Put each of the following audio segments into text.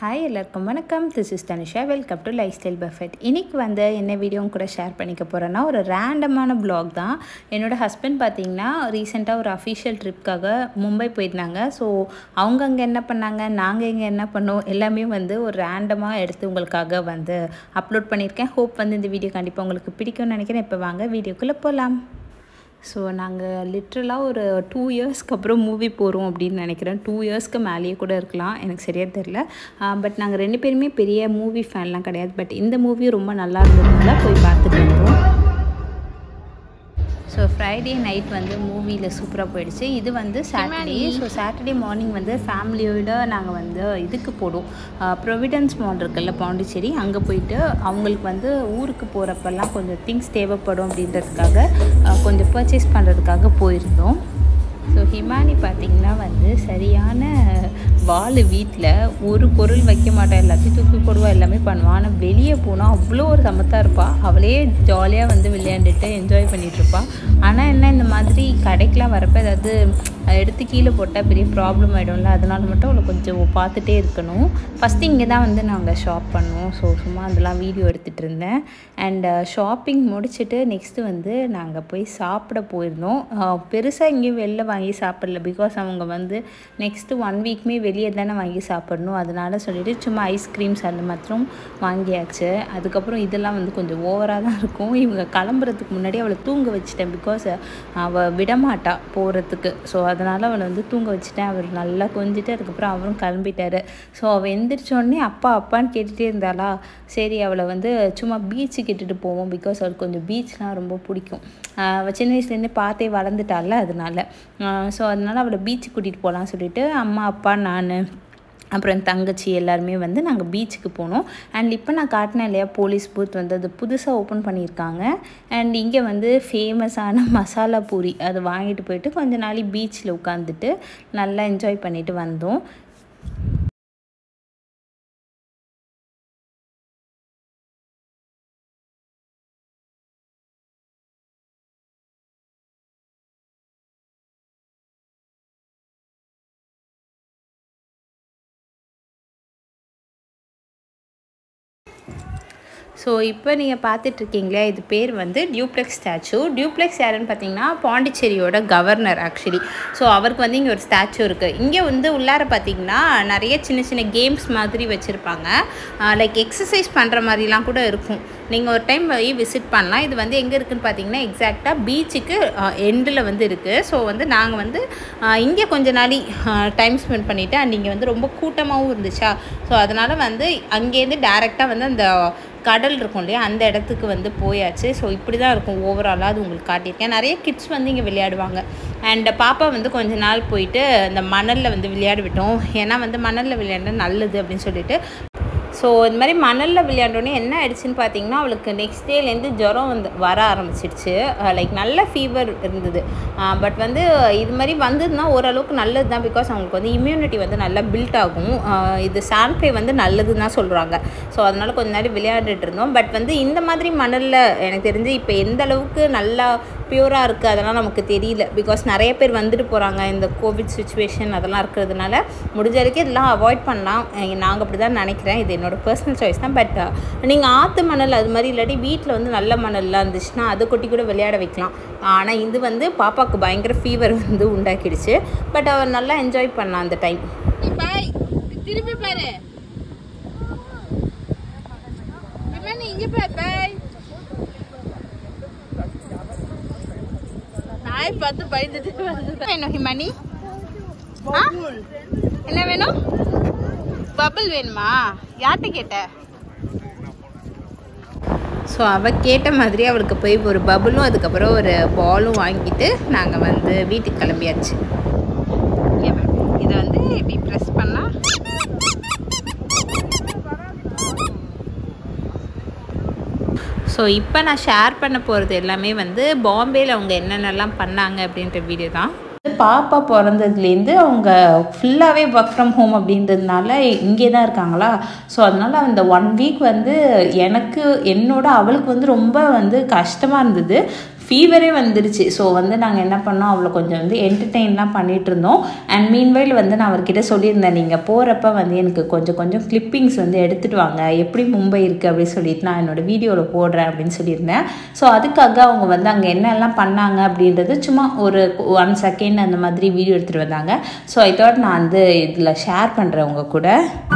Hi எல்லாருக்கும் வணக்கம் this is Dhanusha welcome to life style perfect இன்றைக்கி வந்து என்ன வீடியோவும் கூட ஷேர் பண்ணிக்க போகிறேன்னா ஒரு ரேண்டமான ப்ளாக் தான் என்னோடய ஹஸ்பண்ட் பார்த்தீங்கன்னா ரீசெண்டாக ஒரு அஃபிஷியல் ட்ரிப்காக மும்பை போயிருந்தாங்க ஸோ அவங்க அங்கே என்ன பண்ணாங்க நாங்கள் இங்கே என்ன பண்ணோம் எல்லாமே வந்து ஒரு ரேண்டமாக எடுத்து உங்களுக்காக வந்து அப்லோட் பண்ணியிருக்கேன் ஹோப் வந்து இந்த வீடியோ கண்டிப்பாக உங்களுக்கு பிடிக்கும்னு நினைக்கிறேன் இப்போ வாங்க வீடியோக்குள்ளே போகலாம் ஸோ நாங்கள் லிட்ரலாக ஒரு டூ இயர்ஸ்க்கு அப்புறம் மூவி போகிறோம் அப்படின்னு நினைக்கிறேன் டூ இயர்ஸ்க்கு மேலேயே கூட இருக்கலாம் எனக்கு சரியாக தெரில பட் நாங்கள் ரெண்டு பேருமே பெரிய மூவி ஃபேன்லாம் கிடையாது பட் இந்த மூவி ரொம்ப நல்லா இருந்ததுனால போய் பார்த்துட்டு வந்தோம் ஸோ ஃப்ரைடே நைட் வந்து மூவியில் சூப்பராக போயிடுச்சு இது வந்து சாட்டர்டே ஸோ சாட்டர்டே மார்னிங் வந்து ஃபேமிலியோட நாங்கள் வந்து இதுக்கு போடுவோம் ப்ரொவிடன்ஸ் மால் இருக்குல்ல பாண்டிச்சேரி அங்கே போயிட்டு அவங்களுக்கு வந்து ஊருக்கு போகிறப்பெல்லாம் கொஞ்சம் திங்ஸ் தேவைப்படும் அப்படின்றதுக்காக அஹ், கொஞ்சம் பர்ச்சேஸ் பண்ணுறதுக்காக போயிருந்தோம் ஸோ ஹிமானி பார்த்திங்கன்னா வந்து சரியான வாள் வீட்டில் ஒரு பொருள் வைக்க மாட்டா எல்லாத்தையும் தூக்கி போடுவா எல்லாமே பண்ணுவாள் ஆனால் வெளியே போனால் அவ்வளோ ஒரு சமத்தாக இருப்பாள் அவளே ஜாலியாக வந்து விளையாண்டுட்டு என்ஜாய் பண்ணிகிட்ருப்பா ஆனால் என்ன இந்த மாதிரி கடைக்கெலாம் வரப்போ ஏதாவது எடுத்து கீழே போட்டால் பெரிய ப்ராப்ளம் ஆகிடும்ல அதனால மட்டும் அவளை கொஞ்சம் பார்த்துட்டே இருக்கணும் ஃபஸ்ட்டு இங்கே தான் வந்து நாங்கள் ஷாப் பண்ணுவோம் ஸோ சும்மா அதெல்லாம் வீடியோ எடுத்துகிட்டு இருந்தேன் அண்ட் ஷாப்பிங் முடிச்சுட்டு நெக்ஸ்ட்டு வந்து நாங்கள் போய் சாப்பிட போயிருந்தோம் பெருசாக எங்கேயும் வெளில வாங்கி சாப்பிடல பிகாஸ் அவங்க வந்து நெக்ஸ்ட்டு ஒன் வீக்குமே வெளியே தானே வாங்கி சாப்பிடணும் அதனால சொல்லிட்டு சும்மா ஐஸ்கிரீம்ஸ் அந்த மாத்திரம் வாங்கியாச்சு அதுக்கப்புறம் இதெல்லாம் வந்து கொஞ்சம் ஓவராக தான் இருக்கும் இவங்க கிளம்புறதுக்கு முன்னாடி அவளை தூங்க வச்சுட்டேன் பிகாஸ் அவள் விடமாட்டா போகிறதுக்கு ஸோ அதனால் அவளை வந்து தூங்க வச்சுட்டேன் அவர் நல்லா கொஞ்சிட்டு அதுக்கப்புறம் அவரும் கிளம்பிட்டாரு ஸோ அவள் எந்திரிச்சோடனே அப்பா அப்பான்னு கேட்டுகிட்டே இருந்தாளா சரி அவளை வந்து சும்மா பீச்சுக்கு இட்டுட்டு போவோம் பிகாஸ் அவளுக்கு கொஞ்சம் பீச்லாம் ரொம்ப பிடிக்கும் ஆஹ் அவள் சின்ன வயசுலேருந்தே பார்த்தே வளர்ந்துட்டால அதனால ஸோ அதனால் அவளை பீச்சுக்கு கூட்டிகிட்டு போகலான்னு சொல்லிட்டு அம்மா அப்பா நான் அப்புறம் என் தங்கச்சி எல்லாருமே வந்து நாங்கள் பீச்சுக்கு போனோம் அண்ட் இப்போ நான் காட்டினேன் இல்லையா போலீஸ் பூத் வந்து அது புதுசாக ஓப்பன் பண்ணியிருக்காங்க அண்ட் இங்கே வந்து ஃபேமஸான மசாலா பூரி அது வாங்கிட்டு போயிட்டு கொஞ்ச நாள் பீச்சில் உட்காந்துட்டு நல்லா என்ஜாய் பண்ணிட்டு வந்தோம் ஸோ இப்போ நீங்கள் பார்த்துட்ருக்கீங்களே இது பேர் வந்து டியூப்ளெக்ஸ் ஸ்டாச்சு டியூப்ளெக்ஸ் யாருன்னு பார்த்தீங்கன்னா பாண்டிச்சேரியோட கவர்னர் ஆக்சுவலி ஸோ அவருக்கு வந்து இங்கே ஒரு ஸ்டாச்சு இருக்குது இங்கே வந்து உள்ளார பார்த்தீங்கன்னா நிறைய சின்ன சின்ன கேம்ஸ் மாதிரி வச்சுருப்பாங்க லைக் எக்ஸசைஸ் பண்ணுற மாதிரிலாம் கூட இருக்கும் நீங்கள் ஒரு டைம் போய் விசிட் பண்ணலாம் இது வந்து எங்கே இருக்குதுன்னு பார்த்தீங்கன்னா எக்ஸாக்டாக பீச்சுக்கு எண்டில் வந்து இருக்குது ஸோ வந்து நாங்கள் வந்து இங்கே கொஞ்ச நாளி டைம் ஸ்பெண்ட் பண்ணிவிட்டு அண்ட் இங்கே வந்து ரொம்ப கூட்டமாகவும் இருந்துச்சா ஸோ அதனால் வந்து அங்கேருந்து டேரெக்டாக வந்து அந்த கடல் இருக்கும் இல்லையா அந்த இடத்துக்கு வந்து போயாச்சு ஸோ இப்படி தான் இருக்கும் ஓவராலாக அது உங்களுக்கு காட்டியிருக்கேன் நிறைய கிட்ஸ் வந்து இங்கே விளையாடுவாங்க அண்ட் பாப்பா வந்து கொஞ்ச நாள் போயிட்டு அந்த மணலில் வந்து விளையாட விட்டோம் ஏன்னா வந்து மணலில் விளையாட நல்லது அப்படின்னு சொல்லிட்டு ஸோ இந்த மாதிரி மணலில் விளையாண்டோடனே என்ன ஆயிடுச்சுன்னு பார்த்தீங்கன்னா அவளுக்கு நெக்ஸ்ட் டேலேருந்து ஜுரம் வந்து வர ஆரம்பிச்சிடுச்சு லைக் நல்ல ஃபீவர் இருந்தது பட் வந்து இது மாதிரி வந்ததுன்னா ஓரளவுக்கு நல்லது தான் பிகாஸ் அவங்களுக்கு வந்து இம்யூனிட்டி வந்து நல்லா பில்ட் ஆகும் ஆஹ் இது சான்ஃபே வந்து நல்லதுன்னு தான் சொல்கிறாங்க ஸோ அதனால் கொஞ்ச நாள் விளையாண்டுட்டு இருந்தோம் பட் வந்து இந்த மாதிரி மணலில் எனக்கு தெரிஞ்சு இப்போ எந்த அளவுக்கு நல்லா பியூராக இருக்குது அதெல்லாம் நமக்கு தெரியல பிகாஸ் நிறைய பேர் வந்துட்டு போகிறாங்க இந்த கோவிட் சுச்சுவேஷன் அதெல்லாம் இருக்கிறதுனால முடிஞ்ச வரைக்கும் இதெல்லாம் அவாய்ட் பண்ணலாம் நாங்கள் அப்படி தான் நினைக்கிறேன் இது என்னோட பர்சனல் சாய்ஸ் தான் பட் நீங்கள் ஆற்று மணல் அது மாதிரி இல்லாட்டி வீட்டில் வந்து நல்ல மணல்லாம் இருந்துச்சுன்னா அதை கொட்டி கூட விளையாட வைக்கலாம் ஆனால் இது வந்து பாப்பாவுக்கு பயங்கர ஃபீவர் வந்து உண்டாக்கிடுச்சு பட் அவர் நல்லா என்ஜாய் பண்ணான் அந்த டைம் பாய் திரும்பி பாரு விமானி இங்க பாரு பாய் நாய் பார்த்து பயந்துட்டு வந்து வேணும் ஹிமானி ஆ என்ன வேணும் பபிள் வேணுமா யார்கிட்ட கேட்ட ஸோ அவள் கேட்ட மாதிரி அவளுக்கு போய் ஒரு பபுளும் அதுக்கப்புறம் ஒரு பாலும் வாங்கிட்டு நாங்கள் வந்து வீட்டுக்கு கிளம்பியாச்சு இங்க பாரு. இதை வந்து இப்படி ப்ரெஸ் பண்ணால் ஸோ இப்போ நான் ஷேர் பண்ண போகிறது எல்லாமே வந்து பாம்பேயில் அவங்க என்னென்னலாம் பண்ணாங்க அப்படின்ற வீடியோ தான் பாப்பா பிறந்ததுலேருந்து அவங்க ஃபுல்லாகவே ஒர்க் ஃப்ரம் ஹோம் அப்படின்றதுனால இங்கே தான் இருக்காங்களா ஸோ அதனால் அந்த ஒன் வீக் வந்து எனக்கு என்னோட அவளுக்கு வந்து ரொம்ப வந்து கஷ்டமாக இருந்தது ஃபீவரே வந்துருச்சு ஸோ வந்து நாங்கள் என்ன பண்ணோம் அவளை கொஞ்சம் வந்து என்டர்டெயின்லாம் பண்ணிட்டு இருந்தோம் அண்ட் மீன்வைல் வந்து நான் அவர்கிட்ட சொல்லியிருந்தேன் நீங்கள் போகிறப்ப வந்து எனக்கு கொஞ்சம் கொஞ்சம் கிளிப்பிங்ஸ் வந்து எடுத்துகிட்டு வாங்க எப்படி மும்பை இருக்குது அப்படின்னு சொல்லிட்டு நான் என்னோடய வீடியோவில் போடுறேன் அப்படின்னு சொல்லியிருந்தேன் ஸோ அதுக்காக அவங்க வந்து அங்கே என்னெல்லாம் பண்ணாங்க அப்படின்றது சும்மா ஒரு ஒன் செகண்ட் அந்த மாதிரி வீடியோ எடுத்துகிட்டு வந்தாங்க ஸோ ஐ தாட் நான் வந்து இதில் ஷேர் பண்ணுறேன் உங்க கூட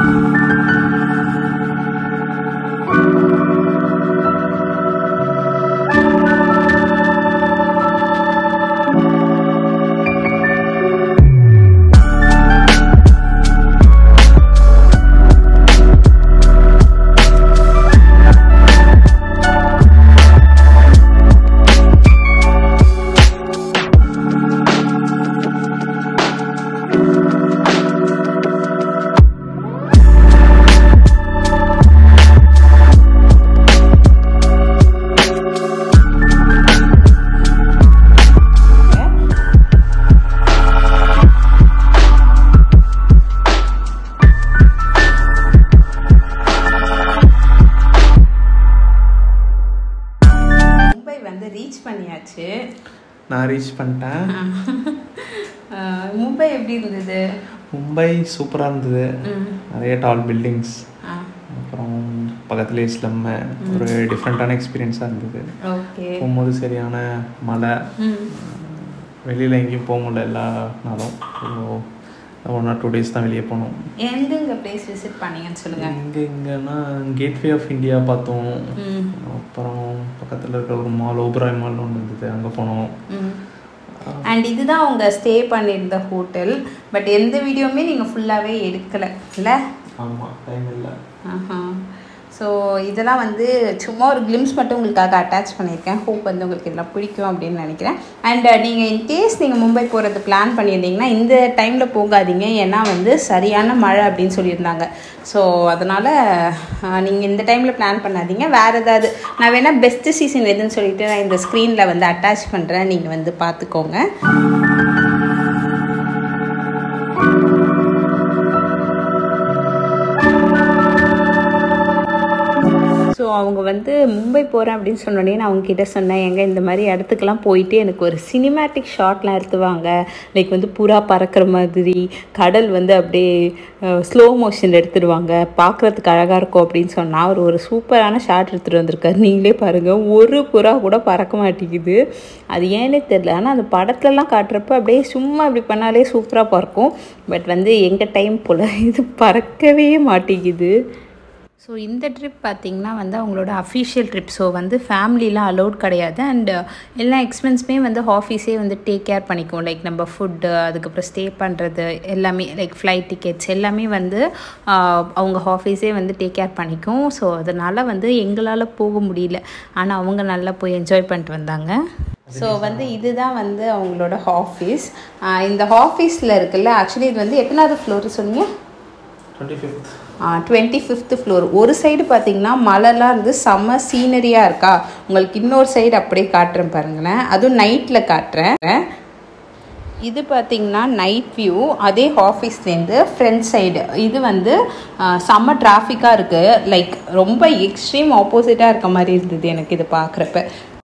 மும்பை வந்து ரீச் பண்ணியாச்சு நான் ரீச் பண்ணிட்டேன் அஹ் மும்பை எப்படி இருந்தது மும்பை சூப்பராக இருந்தது ம். நிறைய டால் பில்டிங்ஸ் ஆ அப்புறம் பக்கத்துலேயே ஸ்லம் ஒரு டிஃப்ரெண்ட்டான எக்ஸ்பீரியன்ஸாக இருந்தது ஓகே போகும்போது சரியான மழை ம் வெளியில் எங்கேயும் போக முடியல எல்லா நாளும் so one or two days தான் வெளியே போனோம் எந்தெங்க பிளேஸ் விசிட் பண்ணீங்கன்னு சொல்லுங்க இங்கே இங்கேன்னா கேட்வே ஆஃப் இந்தியா பார்த்தோம் ம் அப்புறம் பக்கத்தில் இருக்கிற ஒரு மால் ஓபராய் மால் ஒன்று இருந்தது அங்கே போனோம் ம் அண்ட் இதுதான் அவங்க ஸ்டே பண்ணியிருந்த ஹோட்டல் பட் எந்த வீடியோவுமே நீங்கள் ஃபுல்லாகவே எடுக்கலை இல்லை ஆமாம் டைம் இல்லை ஆஹா ஸோ இதெல்லாம் வந்து சும்மா ஒரு கிளிம்ஸ் மட்டும் உங்களுக்காக அட்டாச் பண்ணியிருக்கேன் ஹோப் வந்து உங்களுக்கு இதெல்லாம் பிடிக்கும் அப்படின்னு நினைக்கிறேன் அண்ட் நீங்கள் இன்கேஸ் நீங்கள் மும்பை போகிறது பிளான் பண்ணியிருந்தீங்கன்னா இந்த டைமில் போகாதீங்க ஏன்னா வந்து சரியான மழை அப்படின்னு சொல்லியிருந்தாங்க ஸோ அதனால் நீங்கள் இந்த டைமில் பிளான் பண்ணாதீங்க வேறு ஏதாவது நான் வேணால் பெஸ்ட்டு சீசன் எதுன்னு சொல்லிட்டு நான் இந்த ஸ்க்ரீனில் வந்து அட்டாச் பண்ணுறேன் நீங்கள் வந்து பார்த்துக்கோங்க ஸோ அவங்க வந்து மும்பை போகிறேன் அப்படின்னு சொன்னோடனே நான் அவங்க கிட்ட சொன்னேன் எங்க இந்த மாதிரி இடத்துக்கெல்லாம் போயிட்டு எனக்கு ஒரு சினிமேட்டிக் ஷாட்லாம் எடுத்துவாங்க லைக் வந்து புறா பறக்கிற மாதிரி கடல் வந்து அப்படியே ஸ்லோ மோஷன் எடுத்துடுவாங்க பார்க்குறதுக்கு அழகாக இருக்கும் அப்படின்னு சொன்னால் அவர் ஒரு சூப்பரான ஷாட் எடுத்துகிட்டு வந்திருக்காரு நீங்களே பாருங்கள் ஒரு புறா கூட பறக்க மாட்டேங்குது அது ஏன்னே தெரில ஆனால் அந்த படத்துலலாம் காட்டுறப்ப அப்படியே சும்மா இப்படி பண்ணாலே சூப்பராக பறக்கும் பட் வந்து எங்கள் டைம் போல் இது பறக்கவே மாட்டேங்குது ஸோ இந்த ட்ரிப் பார்த்திங்கன்னா வந்து அவங்களோட அஃபிஷியல் ட்ரிப் ஸோ வந்து ஃபேமிலிலாம் அலௌட் கிடையாது அண்ட் எல்லா எக்ஸ்பென்ஸுமே வந்து ஆஃபீஸே வந்து டேக் கேர் பண்ணிக்கும் லைக் நம்ம ஃபுட்டு அதுக்கப்புறம் ஸ்டே பண்ணுறது எல்லாமே லைக் ஃப்ளைட் டிக்கெட்ஸ் எல்லாமே வந்து ஆஹ், அவங்க ஆஃபீஸே வந்து டேக் கேர் பண்ணிக்கும் ஸோ அதனால் வந்து எங்களால் போக முடியல ஆனால் அவங்க நல்லா போய் என்ஜாய் பண்ணிட்டு வந்தாங்க ஸோ வந்து இதுதான் வந்து அவங்களோட ஆஃபீஸ் இந்த ஆஃபீஸில் இருக்குல்ல ஆக்சுவலி இது வந்து எத்தனாவது ஃப்ளோர் சொன்னீங்க twenty fifth twenty fifth floor ஒரு சைடு பார்த்தீங்கன்னா மலைலாம் இருந்து செம்ம சீனரியாக இருக்கா உங்களுக்கு இன்னொரு சைடு அப்படியே காட்டுறேன் பாருங்களேன் அதுவும் நைட்டில் காட்டுறேன் இது பார்த்தீங்கன்னா நைட் வியூ அதே ஆஃபீஸ்லேருந்து ஃப்ரண்ட் சைடு இது வந்து ஆ, செம்ம டிராஃபிக்காக இருக்குது லைக் ரொம்ப எக்ஸ்ட்ரீம் ஆப்போசிட்டாக இருக்க மாதிரி இருந்தது எனக்கு இது பார்க்குறப்ப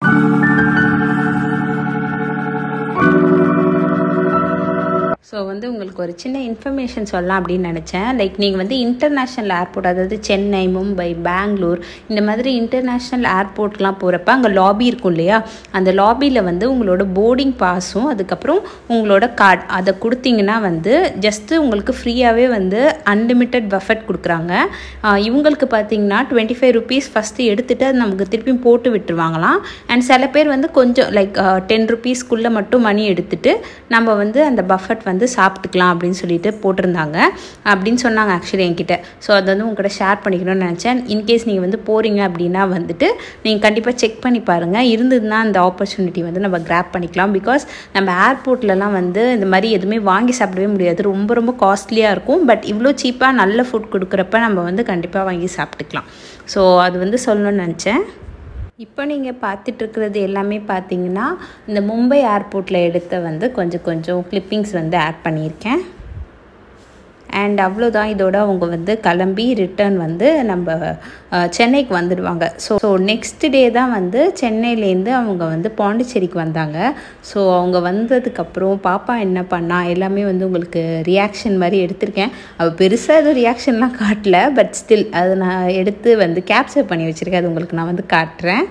ஸோ வந்து உங்களுக்கு ஒரு சின்ன இன்ஃபர்மேஷன் சொல்லலாம் அப்படின்னு நினச்சேன் லைக் நீங்கள் வந்து இன்டர்நேஷ்னல் ஏர்போர்ட் அதாவது சென்னை மும்பை பெங்களூர் இந்த மாதிரி இன்டர்நேஷ்னல் ஏர்போர்ட்லாம் போகிறப்ப அங்கே லாபி இருக்கும் இல்லையா அந்த லாபியில் வந்து உங்களோட போர்டிங் பாஸும் அதுக்கப்புறம் உங்களோட கார்டு அதை கொடுத்தீங்கன்னா வந்து ஜஸ்ட்டு உங்களுக்கு ஃப்ரீயாகவே வந்து அன்லிமிட்டெட் பஃபெட் கொடுக்குறாங்க ஆஹ் இவங்களுக்கு பார்த்தீங்கன்னா டுவெண்ட்டி ஃபைவ் ருபீஸ் ஃபஸ்ட்டு எடுத்துகிட்டு அது நமக்கு திருப்பியும் போட்டு விட்டுருவாங்களாம் அண்ட் சில பேர் வந்து கொஞ்சம் லைக் டென் ருபீஸ்க்குள்ளே மட்டும் மணி எடுத்துட்டு நம்ம வந்து அந்த பஃபட் வந்து சாப்பிட்டுக்கலாம் அப்படின்னு சொல்லிட்டு போட்டிருந்தாங்க அப்படின்னு சொன்னாங்க ஆக்சுவலி என்கிட்ட ஸோ அதை வந்து உங்ககிட்ட ஷேர் பண்ணிக்கணும்னு நினச்சேன் இன்கேஸ் நீங்கள் வந்து போகிறீங்க அப்படின்னா வந்துட்டு நீங்கள் கண்டிப்பாக செக் பண்ணி பாருங்கள் இருந்ததுன்னா அந்த ஆப்பர்ச்சுனிட்டி வந்து நம்ம கிராப் பண்ணிக்கலாம் பிகாஸ் நம்ம ஏர்போர்ட்லலாம் வந்து இந்த மாதிரி எதுவுமே வாங்கி சாப்பிடவே முடியாது ரொம்ப ரொம்ப காஸ்ட்லியாக இருக்கும் பட் இவ்வளோ சீப்பாக நல்ல ஃபுட் கொடுக்குறப்ப நம்ம வந்து கண்டிப்பாக வாங்கி சாப்பிட்டுக்கலாம் ஸோ அது வந்து சொல்லணும்னு நினச்சேன் இப்போ நீங்கள் பார்த்துட்ருக்கிறது எல்லாமே பார்த்தீங்கன்னா இந்த மும்பை ஏர்போர்ட்டில் எடுத்த வந்து கொஞ்சம் கொஞ்சம் கிளிப்பிங்ஸ் வந்து ஆட் பண்ணியிருக்கேன் அண்ட் அவ்வளோதான் இதோட அவங்க வந்து கிளம்பி ரிட்டர்ன் வந்து நம்ம அஹ், சென்னைக்கு வந்துடுவாங்க ஸோ ஸோ நெக்ஸ்ட் டே தான் வந்து சென்னையிலேருந்து அவங்க வந்து பாண்டிச்சேரிக்கு வந்தாங்க ஸோ அவங்க வந்ததுக்கப்புறம் பாப்பா என்ன பண்ணா எல்லாமே வந்து உங்களுக்கு ரியாக்ஷன் மாதிரி எடுத்திருக்கேன் அவள் பெருசாக எதுவும் ரியாக்ஷன்லாம் காட்டல பட் ஸ்டில் அதை நான் எடுத்து வந்து கேப்சர் பண்ணி வச்சுருக்கேன் அது உங்களுக்கு நான் வந்து காட்டுறேன்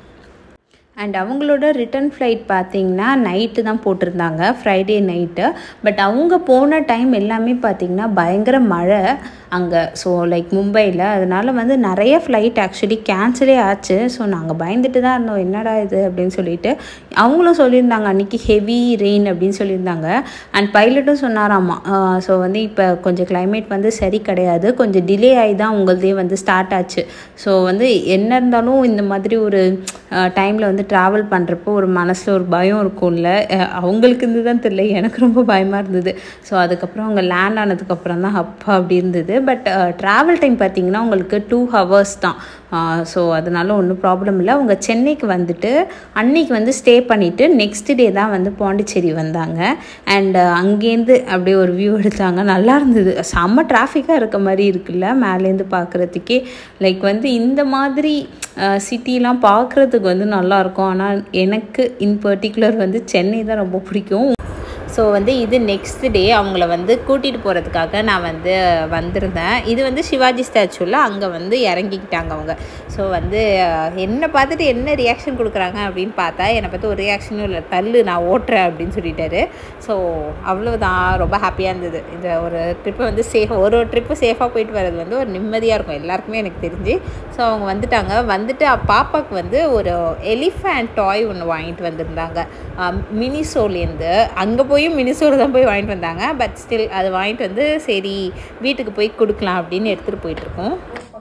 அண்ட் அவங்களோட ரிட்டர்ன் ஃப்ளைட் பார்த்தீங்கன்னா நைட்டு தான் போட்டிருந்தாங்க ஃப்ரைடே நைட்டு பட் அவங்க போன டைம் எல்லாமே பார்த்தீங்கன்னா பயங்கர மழை அங்கே ஸோ லைக் மும்பையில் அதனால வந்து நிறைய ஃப்ளைட் ஆக்சுவலி கேன்சலே ஆச்சு ஸோ நாங்கள் பயந்துட்டு தான் இருந்தோம் என்னடா இது அப்படின்னு சொல்லிட்டு அவங்களும் சொல்லியிருந்தாங்க அன்றைக்கி ஹெவி ரெயின் அப்படின்னு சொல்லியிருந்தாங்க அண்ட் பைலட்டும் சொன்னாராமா ஸோ வந்து இப்போ கொஞ்சம் climate வந்து சரி கிடையாது கொஞ்சம் டிலே ஆகி தான் உங்களதே வந்து ஸ்டார்ட் ஆச்சு ஸோ வந்து என்ன இருந்தாலும் இந்த மாதிரி ஒரு டைமில் வந்து ட்ராவல் பண்ணுறப்போ ஒரு மனசில் ஒரு பயம் இருக்கும்ல அஹ் அவங்களுக்கு இருந்து தான் தெரியல எனக்கு ரொம்ப பயமாக இருந்தது ஸோ அதுக்கப்புறம் அவங்க லேண்ட் ஆனதுக்கப்புறம் தான் அப்பா அப்படி இருந்தது பட் ட்ராவல் டைம் பார்த்தீங்கன்னா உங்களுக்கு டூ ஹவர்ஸ் தான் ஸோ அதனால ஒன்றும் ப்ராப்ளம் இல்லை அவங்க சென்னைக்கு வந்துட்டு அன்னைக்கு வந்து ஸ்டே பண்ணிவிட்டு நெக்ஸ்ட் டே தான் வந்து பாண்டிச்சேரி வந்தாங்க அண்ட் அங்கேருந்து அப்படியே ஒரு வியூ எடுத்தாங்க நல்லா இருந்தது செம்ம டிராஃபிக்காக இருக்க மாதிரி இருக்குல்ல மேலேருந்து பார்க்குறதுக்கே லைக் வந்து இந்த மாதிரி சிட்டிலாம் பார்க்குறதுக்கு வந்து நல்லாயிருக்கும் ஆனால் எனக்கு இன் பர்டிகுலர் வந்து சென்னை தான் ரொம்ப பிடிக்கும் ஸோ வந்து இது நெக்ஸ்ட் டே அவங்கள வந்து கூட்டிகிட்டு போகிறதுக்காக நான் வந்து வந்திருந்தேன் இது வந்து சிவாஜி ஸ்டாச்சுவில் அங்கே வந்து இறங்கிக்கிட்டாங்க அவங்க ஸோ வந்து அஹ், என்னை பார்த்துட்டு என்ன ரியாக்ஷன் கொடுக்குறாங்க அப்படின்னு பார்த்தா என்னை பார்த்து ஒரு ரியாக்ஷனும் இல்லை தள்ளு நான் ஓட்டுறேன் அப்படின்னு சொல்லிட்டாரு ஸோ அவ்வளோதான் ரொம்ப ஹாப்பியாக இருந்தது இந்த ஒரு ட்ரிப்பை வந்து சேஃப் ஒரு ஒரு ட்ரிப்பு சேஃபாக போயிட்டு வர்றது வந்து ஒரு நிம்மதியாக இருக்கும் எல்லாருக்குமே எனக்கு தெரிஞ்சு ஸோ அவங்க வந்துட்டாங்க வந்துட்டு அ- பாப்பாவுக்கு வந்து ஒரு எலிஃபேண்ட் டாய் ஒன்று வாங்கிட்டு வந்திருந்தாங்க மினிசோலேருந்து அங்கே போயும் மினிசோல தான் போய் வாங்கிட்டு வந்தாங்க பட் ஸ்டில் அது வாங்கிட்டு வந்து சரி வீட்டுக்கு போய் கொடுக்கலாம் அப்படின்னு எடுத்துகிட்டு போயிட்டுருக்கோம்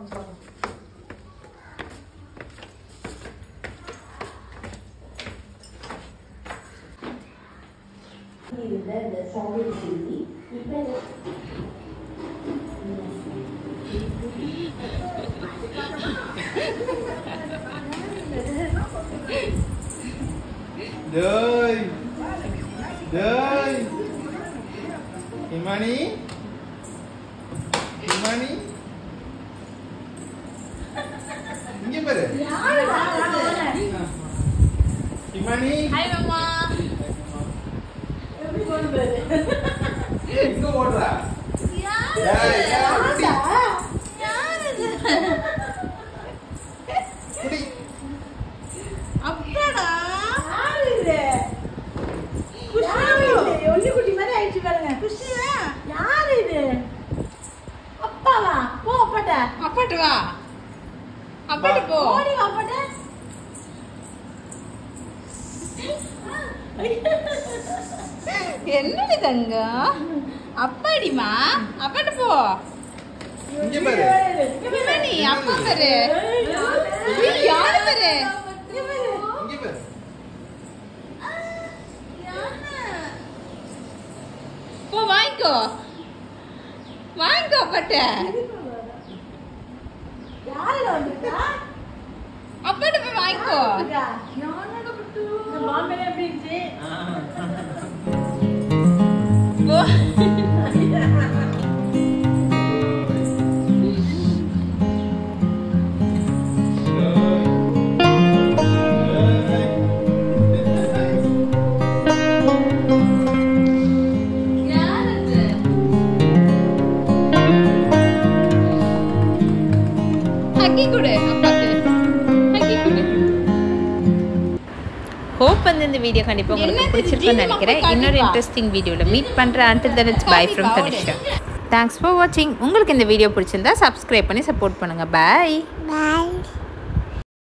Dơi Dơi Himani Himani இங்க பாரு ஹிமானி ஹாய் மாமா எங்க ஓடுறா ஏய், ஏய், குடி. குடி. அப்பாடா ஒன்னுக்குட்டி மாதிரி ஆயிடுச்சு பாருங்க குஷியா யாரு இது அப்பாவா போ அப்பாட்ட அப்பாட்டு வா அப்பாட்டு போ ஓடி வா அப்பாட்ட என்னடி தங்கம் அப்பாடிமா அப்பாட்டு போ இங்க பாரு நீ அப்பா பாரு ஏய், யாரு பாரு இங்க பாரு போ வாங்கிக்கோ வாங்கிக்கோ அப்பாட்ட யாரு வந்துட்டா அப்பாட்ட போய் வாங்கிக்கோ பாம்பேல எப்படி இருந்துச்சு போ ஹக்கி கொடு அப்பாக்கு ஹக்கி கொடு ஹோப் வந்து இந்த வீடியோ கண்டிப்பாக உங்களுக்கு என்னது பிடிச்சிருக்குன்னு ஜீவன் நினைக்கிறேன் அப்பா இன்னொரு கண்டிப்பா. இன்ட்ரெஸ்டிங் வீடியோவில் மீட் பண்ணுறேன் until then it's bye from coffee Tanisha thanks for வாட்சிங் உங்களுக்கு இந்த வீடியோ பிடிச்சிருந்தா சப்ஸ்கிரைப் பண்ணி சப்போர்ட் பண்ணுங்கள் பாய் Bye.